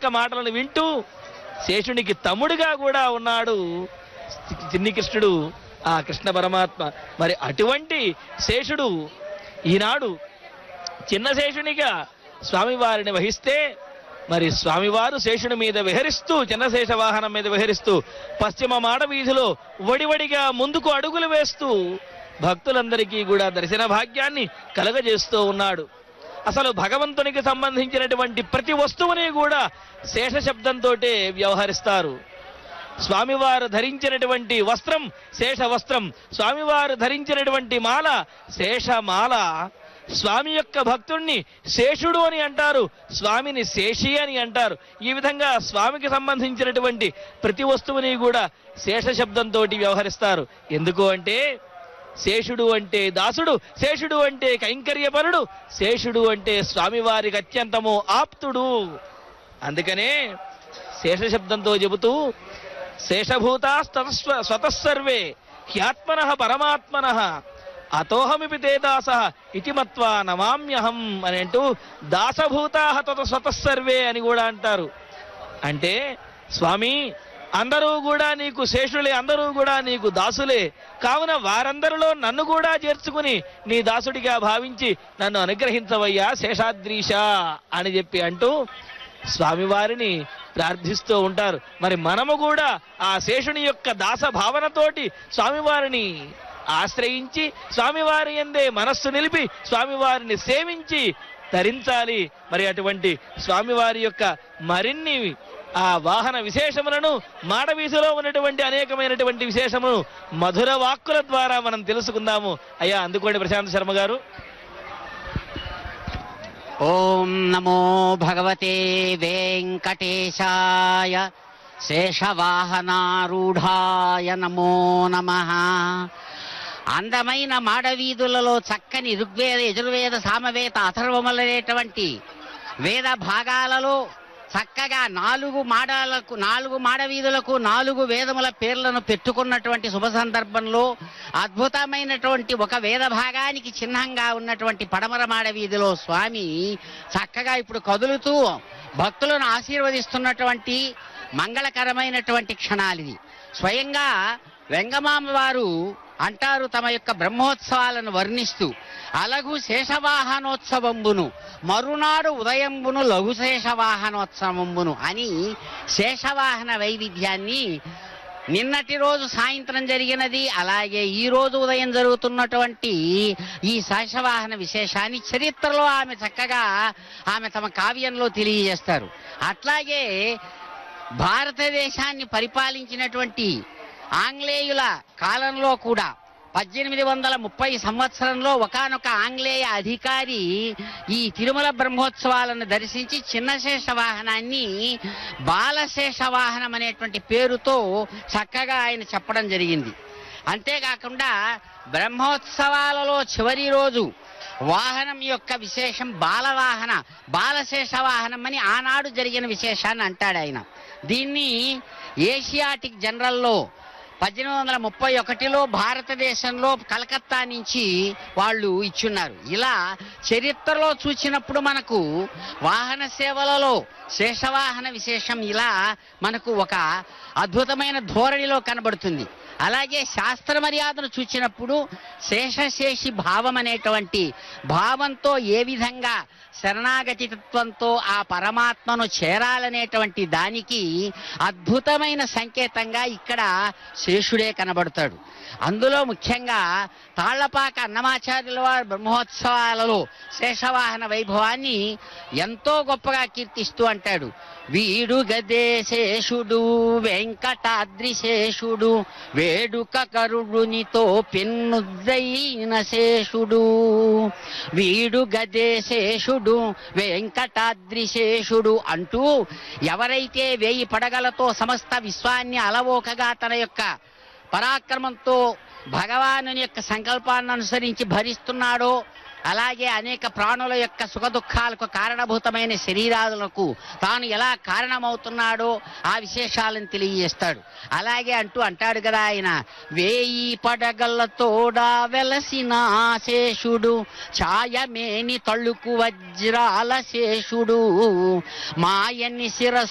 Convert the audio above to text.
యొక్క మాటలను వింటూ శేషునికి తమ్ముడిగా కూడా ఉన్నాడు చిన్ని కృష్ణుడు ఆ కృష్ణ పరమాత్మ మరి అటువంటి శేషుడు ఈనాడు చిన్న శేషునిగా స్వామివారిని వహిస్తే మరి స్వామివారు శేషుని మీద విహరిస్తూ చిన్నశేష వాహనం మీద విహరిస్తూ పశ్చిమ మాడ వీధిలో వడివడిగా ముందుకు అడుగులు వేస్తూ భక్తులందరికీ కూడా దర్శన భాగ్యాన్ని కలగజేస్తూ ఉన్నాడు అసలు భగవంతునికి సంబంధించినటువంటి ప్రతి వస్తువుని కూడా శేష శబ్దంతో వ్యవహరిస్తారు స్వామివారు ధరించినటువంటి వస్త్రం శేష వస్త్రం స్వామివారు ధరించినటువంటి మాల శేషమాల స్వామి యొక్క భక్తుణ్ణి శేషుడు అని అంటారు స్వామిని శేషి అని అంటారు ఈ విధంగా స్వామికి సంబంధించినటువంటి ప్రతి వస్తువుని కూడా శేష శబ్దంతో వ్యవహరిస్తారు ఎందుకు అంటే శేషుడు అంటే దాసుడు శేషుడు అంటే కైంకర్యపరుడు శేషుడు అంటే స్వామివారికి అత్యంతము ఆప్తుడు అందుకనే శేష శబ్దంతో చెబుతూ శేషభూతాస్తస్వ స్వతస్సర్వే హ్యాత్మన పరమాత్మన అతోహమిపి తే దాస ఇతి మత్వా నమామ్యహం అని అంటూ దాసభూతా తత స్వతస్సర్వే అని కూడా అంటారు అంటే స్వామి అందరూ కూడా నీకు శేషులే అందరూ కూడా నీకు దాసులే కావున వారందరిలో నన్ను కూడా చేర్చుకుని నీ దాసుడిగా భావించి నన్ను అనుగ్రహించవయ్యా శేషాద్రీష అని చెప్పి అంటూ స్వామివారిని ప్రార్థిస్తూ ఉంటారు మరి మనము కూడా ఆ శేషుని యొక్క దాస భావనతోటి స్వామివారిని ఆశ్రయించి స్వామివారి ఎందే మనస్సు నిలిపి స్వామివారిని సేవించి ధరించాలి మరి అటువంటి స్వామివారి యొక్క మరిన్ని ఆ వాహన విశేషములను మాడవీధిలో ఉన్నటువంటి అనేకమైనటువంటి విశేషమును మధుర వాక్కుల ద్వారా మనం తెలుసుకుందాము అయ్యా అందుకోండి ప్రశాంత్ శర్మ గారు ఓం నమో భగవతే వెంకటేశాయ శేషవాహనారూఢాయ నమో నమ అందమైన మాడవీధులలో చక్కని ఋగ్వేద యజుర్వేద సామవేద అథర్వములనేటువంటి వేద భాగాలలో చక్కగా నాలుగు మాడాలకు నాలుగు మాడవీధులకు నాలుగు వేదముల పేర్లను పెట్టుకున్నటువంటి శుభ సందర్భంలో అద్భుతమైనటువంటి ఒక వేద భాగానికి చిహ్నంగా ఉన్నటువంటి పడమర మాడవీధిలో స్వామి చక్కగా ఇప్పుడు కదులుతూ భక్తులను ఆశీర్వదిస్తున్నటువంటి మంగళకరమైనటువంటి క్షణాలిది స్వయంగా వెంగమామ వారు అంటారు తమ యొక్క బ్రహ్మోత్సవాలను వర్ణిస్తూ అలగు శేషవాహనోత్సవంబును మరునాడు ఉదయంబును లఘు శేషవాహనోత్సవంబును అని శేషవాహన వైవిధ్యాన్ని నిన్నటి రోజు సాయంత్రం జరిగినది అలాగే ఈ రోజు ఉదయం జరుగుతున్నటువంటి ఈ శేషవాహన విశేషాన్ని చరిత్రలో ఆమె చక్కగా ఆమె తమ కావ్యంలో తెలియజేస్తారు అట్లాగే భారతదేశాన్ని పరిపాలించినటువంటి ఆంగ్లేయుల కాలంలో కూడా పద్దెనిమిది వందల ముప్పై సంవత్సరంలో ఒకానొక ఆంగ్లేయ అధికారి ఈ తిరుమల బ్రహ్మోత్సవాలను దర్శించి చిన్నశేష వాహనాన్ని బాలశేష వాహనం అనేటువంటి పేరుతో చక్కగా ఆయన చెప్పడం జరిగింది అంతేకాకుండా బ్రహ్మోత్సవాలలో చివరి రోజు వాహనం యొక్క విశేషం బాలవాహన బాలశేష వాహనం అని ఆనాడు జరిగిన విశేషాన్ని అంటాడు ఆయన దీన్ని ఏషియాటిక్ జనరల్లో పద్దెనిమిది వందల ముప్పై ఒకటిలో భారతదేశంలో కలకత్తా నుంచి వాళ్ళు ఇచ్చున్నారు ఇలా చరిత్రలో చూసినప్పుడు మనకు వాహన సేవలలో శేషవాహన విశేషం ఇలా మనకు ఒక అద్భుతమైన ధోరణిలో కనబడుతుంది అలాగే శాస్త్ర మర్యాదను చూచినప్పుడు శేషశేషి భావం అనేటువంటి భావంతో ఏ విధంగా శరణాగతి తత్వంతో ఆ పరమాత్మను చేరాలనేటువంటి దానికి అద్భుతమైన సంకేతంగా ఇక్కడ శేషుడే కనబడతాడు అందులో ముఖ్యంగా తాళ్లపాక అన్నమాచార్యుల వారి బ్రహ్మోత్సవాలలో శేషవాహన వైభవాన్ని ఎంతో గొప్పగా కీర్తిస్తూ అంటాడు వీడు గదే శేషుడు వెంకటాద్రి శేషుడు వేడుక కరుడునితో పెన్నుద్దైన శేషుడు వీడు గదే శేషుడు వెంకటాద్రి శేషుడు అంటూ ఎవరైతే వేయి పడగలతో సమస్త విశ్వాన్ని అలవోకగా తన యొక్క పరాక్రమంతో భగవాను యొక్క సంకల్పాన్ని అనుసరించి భరిస్తున్నాడో అలాగే అనేక ప్రాణుల యొక్క సుఖ దుఃఖాలకు కారణభూతమైన శరీరాలకు తాను ఎలా కారణమవుతున్నాడో ఆ విశేషాలను తెలియజేస్తాడు అలాగే అంటూ అంటాడు కదా ఆయన వేయి పడగలతోడా వెలసిన శేషుడు ఛాయమేని తళుకు వజ్రాల శేషుడు మాయని శిరస్సు